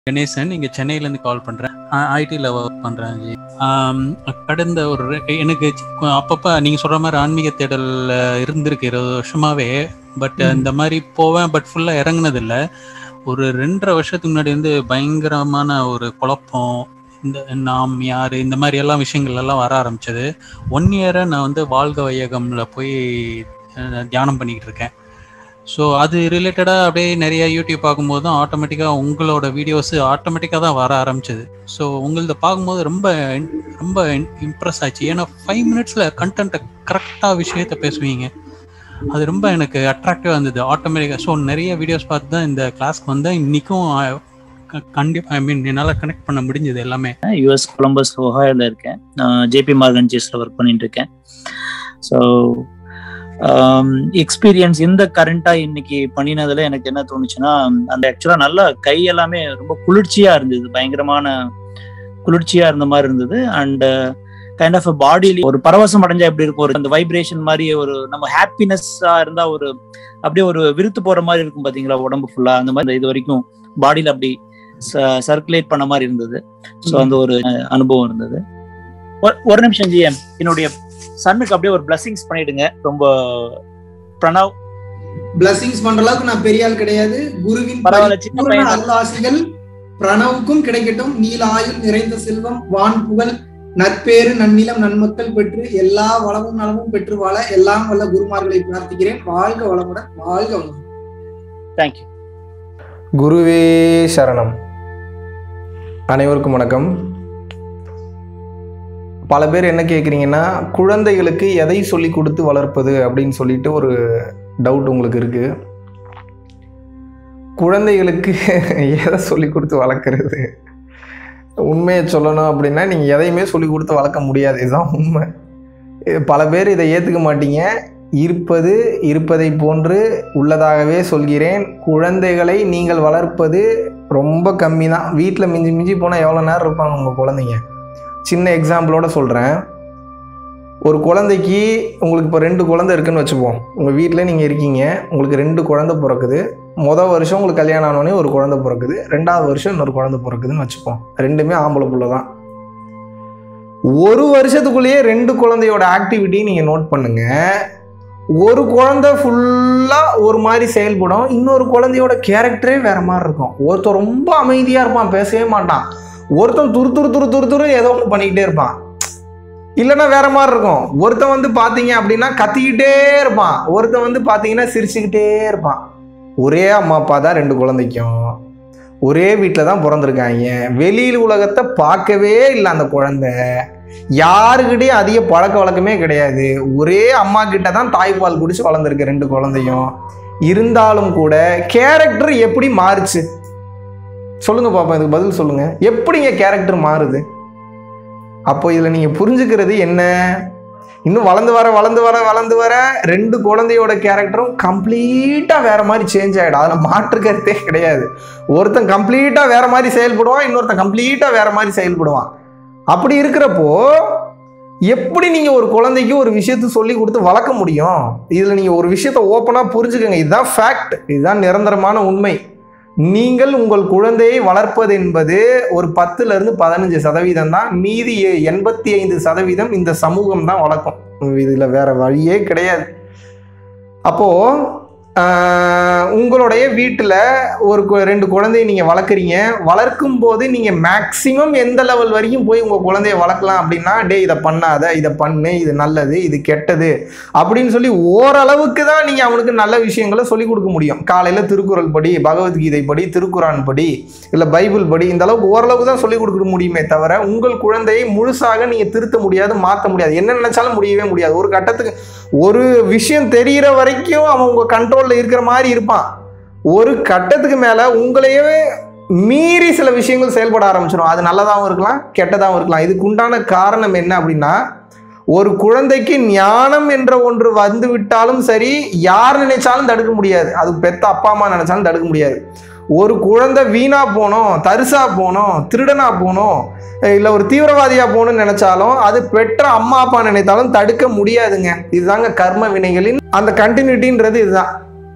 கணேசன் இங்க சென்னையில இருந்து கால் பண்றேன் ஐடில ஒர்க் பண்றேன் ஜி. ஆம், கடந்த ஒரு ரெ- எனக்கு சி- அப்பப்ப நீங்க சொல்ற மாதிரி ஆன்மீக தேடல் இருந்திருக்கு இருபது வருஷமாவே பட் ம். இந்த மாதிரி போவேன் பட் ஃபுல்லா இறங்குனது இல்ல ஒரு ரெண்டரை வருஷத்துக்கு முன்னாடி வந்து பயங்கரமான ஒரு குழப்பம் இந்த நாம் யாரு இந்த மாதிரி எல்லாம் விஷயங்கள் எல்லாம் வர ஆரம்பிச்சது ஒன் இயரா நான் வந்து வாழ்க வையகம்ல போய் அஹ், தியானம் பண்ணிக்கிட்டு இருக்கேன் ஸோ அது ரிலேட்டடாக அப்படியே நிறைய யூடியூப் பார்க்கும்போது தான் ஆட்டோமேட்டிக்காக உங்களோட வீடியோஸ் ஆட்டோமேட்டிக்காக தான் வர ஆரம்பிச்சது ஸோ உங்களது பார்க்கும்போது ரொம்ப ரொம்ப இம்ப்ரெஸ் ஆச்சு ஏன்னா ஃபைவ் மினிட்ஸில் கண்டென்ட்டை கரெக்டாக விஷயத்த பேசுவீங்க அது ரொம்ப எனக்கு அட்ராக்டிவாக இருந்தது ஆட்டோமேட்டிக்காக ஸோ நிறைய வீடியோஸ் பார்த்து தான் இந்த கிளாஸ்க்கு வந்தேன் இன்றைக்கும் கண்டிப்பாக ஐ மீன் என்னால் கனெக்ட் பண்ண முடிஞ்சது எல்லாமே யூஎஸ் கொலம்பஸ் ஒஹாயோல இருக்கேன் நான் ஜேபி மார்கன் ஜேஸ்ல ஒர்க் பண்ணிட்டு இருக்கேன் ஸோ எக்ஸ்பீரியன்ஸ் இந்த கரண்டா இன்னைக்கு பண்ணினதுல எனக்கு என்ன தோணுச்சுன்னா அந்த ஆக்சுவலா நல்லா கை எல்லாமே ரொம்ப குளிர்ச்சியா இருந்தது பயங்கரமான குளிர்ச்சியா இருந்த மாதிரி இருந்தது அண்ட் கைண்ட் ஆஃப் பாடியில ஒரு பரவசம் அடைஞ்சா எப்படி இருக்கும் ஒரு அந்த வைப்ரேஷன் மாதிரி ஒரு நம்ம ஹாப்பினஸ்ஸா இருந்தா ஒரு அப்படியே ஒரு விருத்து போற மாதிரி இருக்கும் பாத்தீங்களா உடம்பு ஃபுல்லா அந்த மாதிரி இது வரைக்கும் பாடியில அப்படி சர்க்குலேட் பண்ண மாதிரி இருந்தது ஸோ அந்த ஒரு அஹ், அனுபவம் இருந்தது ஒரு- ஒரு நிமிஷம் ஜிஎம் என்னுடைய சன்னுக்கு அப்படியே ஒரு பிளஸிங்ஸ் பண்ணிடுங்க ரொம்ப பிரணவ் பிளஸிங்ஸ் பண்ற அளவுக்கு நான் பெரிய ஆள் கிடையாது குருவின் பரவாயில்ல, சின்ன பரிபூரண பையன் தான். அல்லாசிகள் பிரணவுக்கும் கிடைக்கட்டும் நீல ஆயுள் நிறைந்த செல்வம் வான் புகழ் நற்பேறு நன்னிலம் நன்மக்கள் பெற்று எல்லா வளமும் நலமும் பெற்று வாழ எல்லாம் வல்ல குருமார்களை பிரார்த்திக்கிறேன் வாழ்க வளமுடன் வாழ்க வளமுடன் தேங்க்யூ குருவே சரணம் அனைவருக்கும் வணக்கம் பல பேர் என்ன கேட்குறீங்கன்னா குழந்தைகளுக்கு எதை சொல்லி கொடுத்து வளர்ப்பது அப்படின்னு சொல்லிட்டு ஒரு டவுட் உங்களுக்கு இருக்கு குழந்தைகளுக்கு எதை சொல்லி கொடுத்து வளர்க்குறது உண்மையை சொல்லணும் அப்படின்னா நீங்கள் எதையுமே சொல்லி கொடுத்து வளர்க்க முடியாது இதுதான் உண்மை இது பல பேர் இதை ஏற்றுக்க மாட்டீங்க இருப்பது இருப்பதை போன்று உள்ளதாகவே சொல்கிறேன் குழந்தைகளை நீங்கள் வளர்ப்பது ரொம்ப கம்மி தான் வீட்டில் மிஞ்சி மிஞ்சி போனால் எவ்வளோ நேரம் இருப்பாங்க உங்கள் குழந்தைங்க சின்ன எக்ஸாம்பிளோட சொல்கிறேன் ஒரு குழந்தைக்கு உங்களுக்கு இப்போ ரெண்டு குழந்தை இருக்குன்னு வச்சுப்போம் உங்கள் வீட்டில் நீங்கள் இருக்கீங்க உங்களுக்கு ரெண்டு குழந்தை பிறக்குது மொதல் வருஷம் உங்களுக்கு கல்யாணம் ஆனோடனே ஒரு குழந்தை பிறக்குது ரெண்டாவது வருஷம் இன்னொரு குழந்தை பிறக்குதுன்னு வச்சுப்போம் ரெண்டுமே ஆம்பளை புள்ள தான் ஒரு வருஷத்துக்குள்ளேயே ரெண்டு குழந்தையோட ஆக்டிவிட்டி நீங்கள் நோட் பண்ணுங்க ஒரு குழந்தை ஃபுல்லாக ஒரு மாதிரி செயல்படும் இன்னொரு குழந்தையோட கேரக்டரே வேற மாதிரி இருக்கும் ஒருத்தன் ரொம்ப அமைதியாக இருப்பான் பேசவே மாட்டான் ஒருத்தன் துரு துரு துரு துரு துரு ஏதோ ஒன்று பண்ணிக்கிட்டே இருப்பான் இல்லைன்னா வேற மாதிரி இருக்கும் ஒருத்தன் வந்து பார்த்தீங்க அப்படின்னா கத்திக்கிட்டே இருப்பான் ஒருத்தன் வந்து பார்த்தீங்கன்னா சிரிச்சுக்கிட்டே இருப்பான் ஒரே அம்மா அப்பா தான் ரெண்டு குழந்தைக்கும் ஒரே வீட்டில் தான் பிறந்திருக்காங்க வெளியில் உலகத்தை பார்க்கவே இல்லை அந்த குழந்தை யாருக்கிட்டையும் அதிக பழக்க வழக்கமே கிடையாது ஒரே அம்மா கிட்ட தான் தாய்ப்பால் குடிச்சு வளர்ந்துருக்கு ரெண்டு குழந்தையும் இருந்தாலும் கூட கேரக்டர் எப்படி மாறுச்சு சொல்லுங்க பாப்பா இதுக்கு பதில் சொல்லுங்க எப்படிங்க கேரக்டர் மாறுது அப்போ இதில் நீங்கள் புரிஞ்சுக்கிறது என்ன இன்னும் வளர்ந்து வர வளர்ந்து வர வளர்ந்து வர ரெண்டு குழந்தையோட கேரக்டரும் கம்ப்ளீட்டாக வேற மாதிரி சேஞ்ச் ஆகிடும் அதில் மாற்று கருத்தே கிடையாது ஒருத்தன் கம்ப்ளீட்டாக வேற மாதிரி செயல்படுவான் இன்னொருத்தன் கம்ப்ளீட்டாக வேற மாதிரி செயல்படுவான் அப்படி இருக்கிறப்போ எப்படி நீங்கள் ஒரு குழந்தைக்கு ஒரு விஷயத்த சொல்லி கொடுத்து வளர்க்க முடியும் இதில் நீங்கள் ஒரு விஷயத்த ஓப்பனாக புரிஞ்சுக்கங்க இதுதான் ஃபேக்ட் இதுதான் நிரந்தரமான உண்மை நீங்கள் உங்கள் குழந்தையை வளர்ப்பது என்பது ஒரு பத்துல இருந்து பதினஞ்சு சதவீதம் தான் மீதி எ- எண்பத்தி ஐந்து சதவீதம் இந்த சமூகம் தான் வளர்க்கும் இதில் வேற வழியே கிடையாது அப்போ ஆஹ், உங்களுடைய வீட்டில் ஒரு கு- ரெண்டு குழந்தைய நீங்கள் வளர்க்குறீங்க வளர்க்கும் போது நீங்கள் மேக்சிமம் எந்த லெவல் வரைக்கும் போய் உங்கள் குழந்தைய வளர்க்கலாம் அப்படின்னா டே இதை பண்ணாத இதை பண்ணு இது நல்லது இது கெட்டது அப்படின்னு சொல்லி ஓரளவுக்கு தான் நீங்கள் அவனுக்கு நல்ல விஷயங்களை சொல்லிக் கொடுக்க முடியும் காலையில் திருக்குறள் படி பகவத்கீதை படி திருக்குறான் படி இல்லை பைபிள் படி இந்த அளவுக்கு ஓரளவுக்கு தான் சொல்லிக் கொடுக்க முடியுமே தவிர உங்கள் குழந்தையை முழுசாக நீங்கள் திருத்த முடியாது மாற்ற முடியாது என்ன நினைச்சாலும் முடியவே முடியாது ஒரு கட்டத்துக்கு ஒரு விஷயம் தெரிகிற வரைக்கும் அவன் உங்கள் கண்ட்ரோலில் இருக்கிற மாதிரி இருப்பான் ஒரு கட்டத்துக்கு மேலே உங்களையே மீறி சில விஷயங்கள் செயல்பட ஆரம்பிச்சிடும் அது நல்லதாகவும் இருக்கலாம் கெட்டதாகவும் இருக்கலாம் இதுக்கு உண்டான காரணம் என்ன அப்படின்னா ஒரு குழந்தைக்கு ஞானம் என்ற ஒன்று வந்து விட்டாலும் சரி யார் நினைச்சாலும் தடுக்க முடியாது அது பெத்த அப்பா அம்மா நினைச்சாலும் தடுக்க முடியாது ஒரு குழந்தை வீணா போனோம் தரிசா போனோம் திருடனா போனோம் இல்லை ஒரு தீவிரவாதியா போகணும்னு நினைச்சாலும் அது பெற்ற அம்மா அப்பா நினைத்தாலும் தடுக்க முடியாதுங்க இதுதாங்க கர்ம வினைகளின் அந்த கண்டினியூட்டின்றது இதுதான்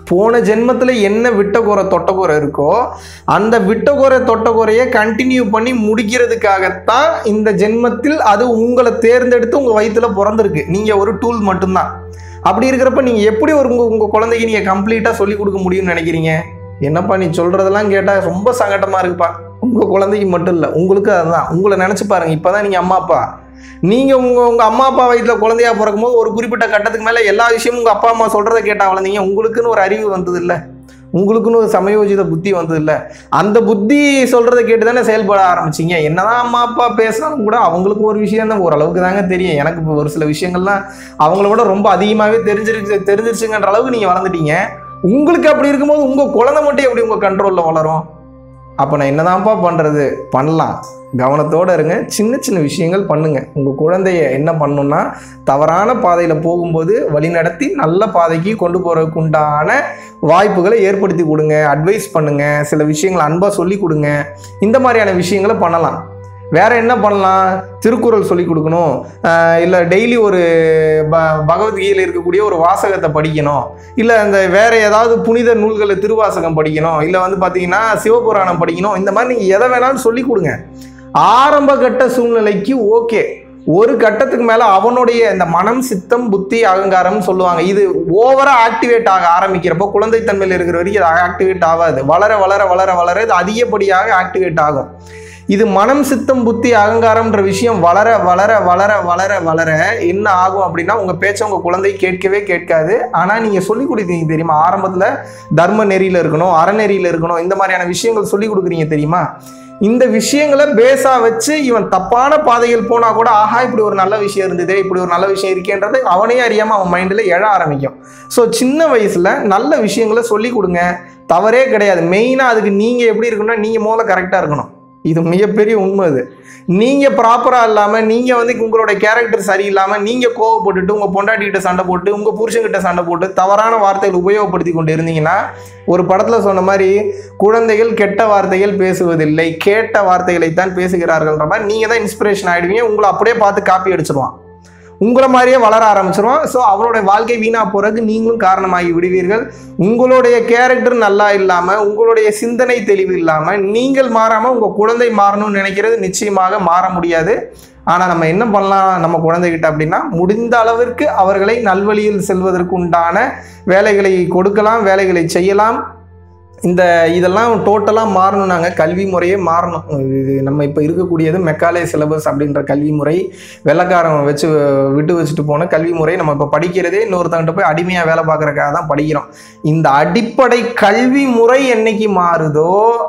போன ஜென்மத்தில் என்ன விட்டகுறை தொட்டகுறை இருக்கோ அந்த விட்டகுறை தொட்டகுறையை கண்டினியூ பண்ணி முடிக்கிறதுக்காகத்தான் இந்த ஜென்மத்தில் அது உங்களை தேர்ந்தெடுத்து உங்கள் வயித்துல பிறந்திருக்கு நீங்கள் ஒரு டூல் மட்டும்தான் அப்படி இருக்கிறப்ப நீங்கள் எப்படி ஒரு உங்கள் உங்கள் குழந்தைக்கு நீங்கள் கம்ப்ளீட்டாக சொல்லி கொடுக்க முடியும்னு நினைக்கிறீங்க என்னப்பா நீ சொல்கிறதெல்லாம் கேட்டால் ரொம்ப சங்கடமாக இருக்குப்பா உங்கள் குழந்தைக்கு மட்டும் இல்லை உங்களுக்கு அதுதான் உங்களை நினச்சி பாருங்க இப்போ தான் நீங்கள் அம்மா அப்பா நீங்கள் உங்கள் உங்கள் அம்மா அப்பா வயிற்றில் குழந்தையா பிறக்கும்போது ஒரு குறிப்பிட்ட கட்டத்துக்கு மேலே எல்லா விஷயமும் உங்கள் அப்பா அம்மா சொல்கிறத கேட்டா வளர்ந்தீங்க உங்களுக்குன்னு ஒரு அறிவு வந்தது இல்லை உங்களுக்குன்னு ஒரு சமயோஜித புத்தி வந்தது இல்லை அந்த புத்தி சொல்கிறத கேட்டு தானே செயல்பட ஆரம்பிச்சிங்க என்னதான் அம்மா அப்பா பேசினாலும் கூட அவங்களுக்கு ஒரு விஷயம் தான் ஓரளவுக்கு தாங்க தெரியும் எனக்கு இப்போ ஒரு சில விஷயங்கள்லாம் அவங்கள விட ரொம்ப அதிகமாகவே தெரிஞ்சிருக்கு தெரிஞ்சிருச்சுங்கன்ற அளவுக்கு நீங்கள் வளர்ந்துட்டீங்க உங்களுக்கு அப்படி இருக்கும்போது உங்கள் குழந்தை மட்டும் எப்படி உங்கள் கண்ட்ரோலில் வளரும் அப்போ நான் என்னதான்ப்பா பண்ணுறது பண்ணலாம் கவனத்தோடு இருங்க சின்ன சின்ன விஷயங்கள் பண்ணுங்க உங்கள் குழந்தைய என்ன பண்ணணும்னா தவறான பாதையில் போகும்போது வழிநடத்தி நல்ல பாதைக்கு கொண்டு போகிறதுக்கு உண்டான வாய்ப்புகளை ஏற்படுத்தி கொடுங்க அட்வைஸ் பண்ணுங்க சில விஷயங்களை அன்பாக சொல்லி கொடுங்க இந்த மாதிரியான விஷயங்களை பண்ணலாம் வேற என்ன பண்ணலாம் திருக்குறள் சொல்லி கொடுக்கணும் இல்லை டெய்லி ஒரு ப பகவத்கீதையில் இருக்கக்கூடிய ஒரு வாசகத்தை படிக்கணும் இல்லை அந்த வேற ஏதாவது புனித நூல்களை திருவாசகம் படிக்கணும் இல்லை வந்து பார்த்தீங்கன்னா சிவபுராணம் படிக்கணும் இந்த மாதிரி நீங்கள் எதை வேணாலும் சொல்லி கொடுங்க ஆரம்ப கட்ட சூழ்நிலைக்கு ஓகே ஒரு கட்டத்துக்கு மேலே அவனுடைய இந்த மனம் சித்தம் புத்தி அகங்காரம்னு சொல்லுவாங்க இது ஓவரா ஆக்டிவேட் ஆக ஆரம்பிக்கிறப்போ குழந்தைத்தன்மையில் இருக்கிற வரைக்கும் இது ஆக்டிவேட் ஆகாது வளர வளர வளர வளர இது அதிகப்படியாக ஆக்டிவேட் ஆகும் இது மனம் சித்தம் புத்தி அகங்காரம்ன்ற விஷயம் வளர வளர வளர வளர வளர என்ன ஆகும் அப்படின்னா உங்க பேச்ச உங்க குழந்தை கேட்கவே கேட்காது ஆனா நீங்க சொல்லி கொடுத்தீங்க தெரியுமா ஆரம்பத்துல தர்ம நெறியில இருக்கணும் அறநெறியில இருக்கணும் இந்த மாதிரியான விஷயங்கள் சொல்லி கொடுக்குறீங்க தெரியுமா இந்த விஷயங்களை பேஸா வச்சு இவன் தப்பான பாதையில் போனா கூட ஆஹா இப்படி ஒரு நல்ல விஷயம் இருந்ததே இப்படி ஒரு நல்ல விஷயம் இருக்கேன்றது அவனே அறியாம அவன் மைண்ட்ல எழ ஆரம்பிக்கும் ஸோ சின்ன வயசுல நல்ல விஷயங்களை சொல்லி கொடுங்க தவறே கிடையாது மெயினா அதுக்கு நீங்க எப்படி இருக்கணும்னா நீங்க முதல்ல கரெக்டா இருக்கணும் இது மிகப்பெரிய உண்மை அது நீங்க ப்ராப்பரா இல்லாம நீங்க வந்து உங்களோட கேரக்டர் சரியில்லாம நீங்க கோவப்பட்டுட்டு உங்க பொண்டாட்டிகிட்ட சண்டை போட்டு உங்க புருஷன்கிட்ட சண்டை போட்டு தவறான வார்த்தைகள் உபயோகப்படுத்தி கொண்டு இருந்தீங்கன்னா ஒரு படத்துல சொன்ன மாதிரி குழந்தைகள் கெட்ட வார்த்தைகள் பேசுவதில்லை கேட்ட வார்த்தைகளைத்தான் பேசுகிறார்கள்ன்ற மாதிரி நீங்க தான் இன்ஸ்பிரேஷன் ஆயிடுவீங்க உங்களை அப்படியே பார்த்து காப்பி அடிச்சிருவான் உங்களை மாதிரியே வளர ஆரம்பிச்சிருவான் ஸோ அவனுடைய வாழ்க்கை வீணா போறதுக்கு நீங்களும் காரணமாகி விடுவீர்கள் உங்களுடைய கேரக்டர் நல்லா இல்லாம உங்களுடைய சிந்தனை தெளிவு இல்லாம நீங்கள் மாறாம உங்க குழந்தை மாறணும்னு நினைக்கிறது நிச்சயமாக மாற முடியாது ஆனா நம்ம என்ன பண்ணலாம் நம்ம குழந்தைகிட்ட அப்படின்னா முடிந்த அளவிற்கு அவர்களை நல்வழியில் செல்வதற்கு உண்டான வேலைகளை கொடுக்கலாம் வேலைகளை செய்யலாம் இந்த இதெல்லாம் டோட்டலாக மாறணும்னாங்க கல்வி முறையே மாறணும் இது நம்ம இப்போ இருக்கக்கூடியது மெக்காலே சிலபஸ் அப்படின்ற கல்வி முறை வெள்ளக்காரன் வச்சு விட்டு வச்சுட்டு போன கல்வி முறை நம்ம இப்போ படிக்கிறதே இன்னொருத்தங்கிட்ட போய் அடிமையாக வேலை பார்க்குறக்காக தான் படிக்கிறோம் இந்த அடிப்படை கல்வி முறை என்னைக்கு மாறுதோ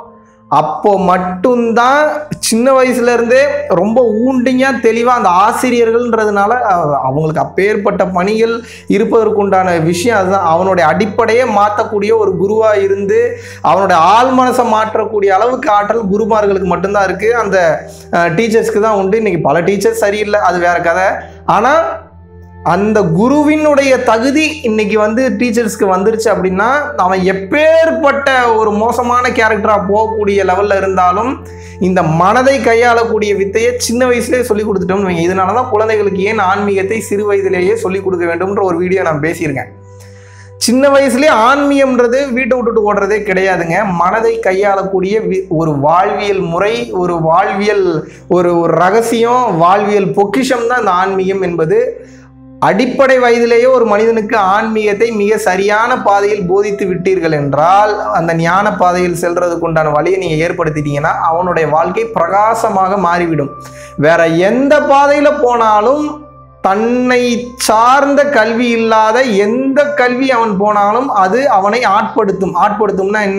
அப்போ மட்டும்தான் சின்ன வயசுல இருந்தே ரொம்ப ஊண்டிங்கா தெளிவா அந்த ஆசிரியர்கள்ன்றதுனால அஹ், அவங்களுக்கு அப்பேற்பட்ட பணிகள் இருப்பதற்குண்டான விஷயம் அதுதான் அவனுடைய அடிப்படையே மாற்றக்கூடிய ஒரு குருவா இருந்து அவனுடைய ஆள் மனசை மாற்றக்கூடிய அளவுக்கு ஆற்றல் குருமார்களுக்கு மட்டும்தான் இருக்கு அந்த டீச்சர்ஸ்க்கு தான் உண்டு இன்னைக்கு பல டீச்சர்ஸ் சரியில்லை அது வேற கதை ஆனா அந்த குருவினுடைய தகுதி இன்னைக்கு வந்து டீச்சர்ஸ்க்கு வந்துருச்சு அப்படின்னா அவன் எப்பேற்பட்ட ஒரு மோசமான கேரக்டரா போகக்கூடிய லெவல்ல இருந்தாலும் இந்த மனதை கையாளக்கூடிய வித்தையை சின்ன வயசுலேயே சொல்லி கொடுத்துட்டோம்னு வைங்க இதனால தான் குழந்தைகளுக்கு ஏன் ஆன்மீகத்தை சிறு வயதிலேயே சொல்லி கொடுக்க வேண்டும்ன்ற ஒரு வீடியோ நான் பேசியிருக்கேன் சின்ன வயசுலயே ஆன்மீகம்ன்றது வீட்டை விட்டுட்டு ஓடுறதே கிடையாதுங்க மனதை கையாளக்கூடிய வி- ஒரு வாழ்வியல் முறை ஒரு வாழ்வியல் ஒரு ஒரு ரகசியம் வாழ்வியல் பொக்கிஷம் தான் இந்த ஆன்மீகம் என்பது அடிப்படை வயதிலேயே ஒரு மனிதனுக்கு ஆன்மீகத்தை மிக சரியான பாதையில் போதித்து விட்டீர்கள் என்றால் அந்த ஞான பாதையில் செல்றதுக்கு உண்டான வழியை நீங்க ஏற்படுத்திட்டீங்கன்னா அவனுடைய வாழ்க்கை பிரகாசமாக மாறிவிடும் வேற எந்த பாதையில போனாலும் தன்னை சார்ந்த கல்வி இல்லாத எந்த கல்வி அவன் போனாலும் அது அவனை ஆட்படுத்தும் ஆட்படுத்தும்னா என்ன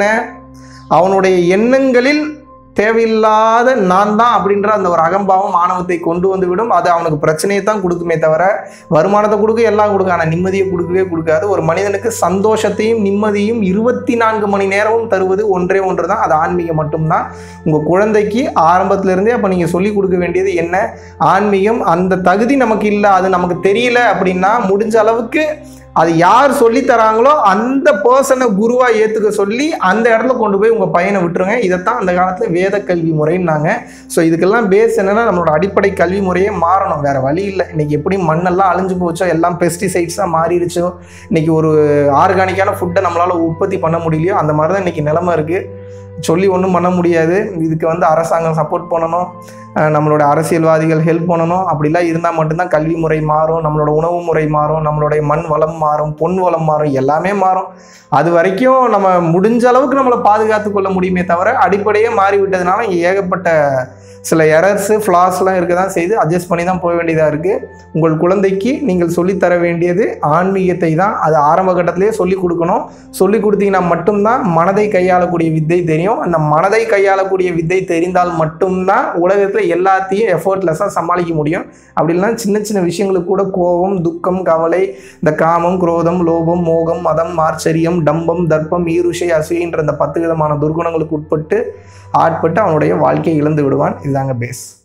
அவனுடைய எண்ணங்களில் தேவையில்லாத நான் தான் அப்படின்ற அந்த ஒரு அகம்பாவம் ஆணவத்தை கொண்டு வந்து விடும் அது அவனுக்கு பிரச்சனையை தான் கொடுக்குமே தவிர வருமானத்தை கொடுக்க எல்லாம் கொடுக்கும் ஆனால் நிம்மதியை கொடுக்கவே கொடுக்காது ஒரு மனிதனுக்கு சந்தோஷத்தையும் நிம்மதியும் இருபத்தி நான்கு மணி நேரமும் தருவது ஒன்றே ஒன்று தான் அது ஆன்மீகம் மட்டும்தான் உங்கள் குழந்தைக்கு ஆரம்பத்துல இருந்தே அப்போ நீங்கள் சொல்லிக் கொடுக்க வேண்டியது என்ன ஆன்மீகம் அந்த தகுதி நமக்கு இல்லை அது நமக்கு தெரியல அப்படின்னா முடிஞ்ச அளவுக்கு அது யார் சொல்லி தராங்களோ அந்த பர்சனை குருவா ஏத்துக்க சொல்லி அந்த இடத்துல கொண்டு போய் உங்க பையனை விட்டுருங்க இதைத்தான் அந்த காலத்துல வேத கல்வி முறைன்னாங்க ஸோ இதுக்கெல்லாம் பேஸ் என்னன்னா நம்மளோட அடிப்படை கல்வி முறையே மாறணும் வேற வழி இல்லை இன்னைக்கு எப்படி மண்ணெல்லாம் அழிஞ்சு போச்சோ எல்லாம் பெஸ்டிசைட்ஸாக மாறிடுச்சோ இன்னைக்கு ஒரு ஆர்கானிக்கான ஃபுட்டை நம்மளால உற்பத்தி பண்ண முடியலையோ அந்த மாதிரி தான் இன்னைக்கு நிலைமை இருக்கு சொல்லி ஒன்றும் பண்ண முடியாது இதுக்கு வந்து அரசாங்கம் சப்போர்ட் பண்ணணும் அஹ் நம்மளோட அரசியல்வாதிகள் ஹெல்ப் பண்ணணும் அப்படிலாம் இருந்தால் மட்டும்தான் கல்வி முறை மாறும் நம்மளோட உணவு முறை மாறும் நம்மளுடைய மண் வளம் மாறும் பொன் வளம் மாறும் எல்லாமே மாறும் அது வரைக்கும் நம்ம முடிஞ்ச அளவுக்கு நம்மளை பாதுகாத்து கொள்ள முடியுமே தவிர அடிப்படையே மாறிவிட்டதுனால இங்கே ஏகப்பட்ட சில எரர்ஸு ஃப்ளாஸ்லாம் இருக்க தான் செய்து அட்ஜஸ்ட் பண்ணி தான் போக வேண்டியதாக இருக்குது உங்கள் குழந்தைக்கு நீங்கள் சொல்லித்தர வேண்டியது ஆன்மீகத்தை தான் அது ஆரம்ப கட்டத்திலேயே சொல்லி கொடுக்கணும் சொல்லி கொடுத்தீங்கன்னா மட்டும்தான் மனதை கையாளக்கூடிய வித்தை தெரியும் அந்த மனதை கையாளக்கூடிய வித்தை தெரிந்தால் மட்டும்தான் உலகத்தில் எல்லாத்தையும் எஃபர்ட்லெஸ்ஸாக சமாளிக்க முடியும் அப்படி இல்லைன்னா சின்ன சின்ன விஷயங்களுக்கு கூட கோபம் துக்கம் கவலை இந்த காமம் குரோதம் லோபம் மோகம் மதம் ஆச்சரியம் டம்பம் தர்ப்பம் ஈருஷை அசூயின்ற இந்த பத்து விதமான துர்குணங்களுக்கு உட்பட்டு ஆட்பட்டு அவனுடைய வாழ்க்கையை இழந்து விடுவான் இதுதாங்க பேஸ்